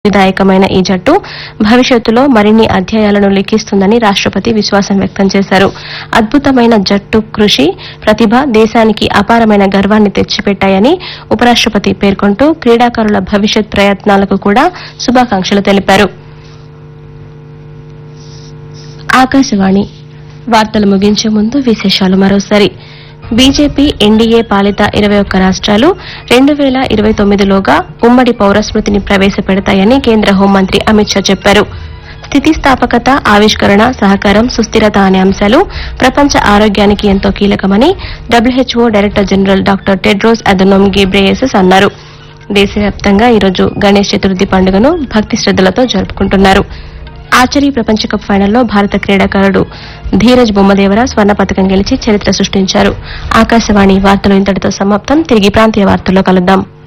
విదాయకమైన ఈ జట్టు భవిష్యత్తులో మరిన్ని అధ్యాయాలను లిఖిస్తుందని రాష్ట్రపతి విశ్వాసం వ్యక్తం చేశారు అద్భుతమైన జట్టు కృషి ప్రతిభ దేశానికి అపారమైన గర్వాన్ని తెచ్చిపెట్టాయని ఉపరాష్ట్రపతి పేర్కొంటూ క్రీడాకారుల భవిష్యత్ ప్రయత్నాలకు కూడా శుభాకాంక్షలు తెలిపారు ఆకాశవాణి వార్తలు ముగించే ముందు విశేషాలు మరోసారి బీజేపీ ఎన్డీఏ పాలిత ఇరవై ఒక్క రాష్ట్రాలు రెండు వేల ఇరవై తొమ్మిదిలోగా ఉమ్మడి పౌరస్మృతిని ప్రవేశపెడతాయని కేంద్ర హోంమంత్రి అమిత్ షా చెప్పారు స్థితిస్థాపకత ఆవిష్కరణ సహకారం సుస్థిరత అనే అంశాలు ప్రపంచ ఆరోగ్యానికి ఎంతో కీలకమని WHO director general doctor Tedros Adhanom Ghebreyesus అన్నారు దేశవ్యాప్తంగా ఈరోజు గణేష్ చతుర్థి పండుగను భక్తి శ్రద్దలతో జరుపుకుంటున్నారు ఆర్చరీ ప్రపంచ కప్ ఫైనల్లో భారత క్రీడాకారుడు ధీరజ్ బొమ్మదేవర స్వర్ణ పథకం గెలిచి చరిత్ర సృష్టించారు ఆకాశవాణి వార్తలు ఇంతటితో సమాప్తం తిరిగి ప్రాంతీయ వార్తల్లో కలుద్దాం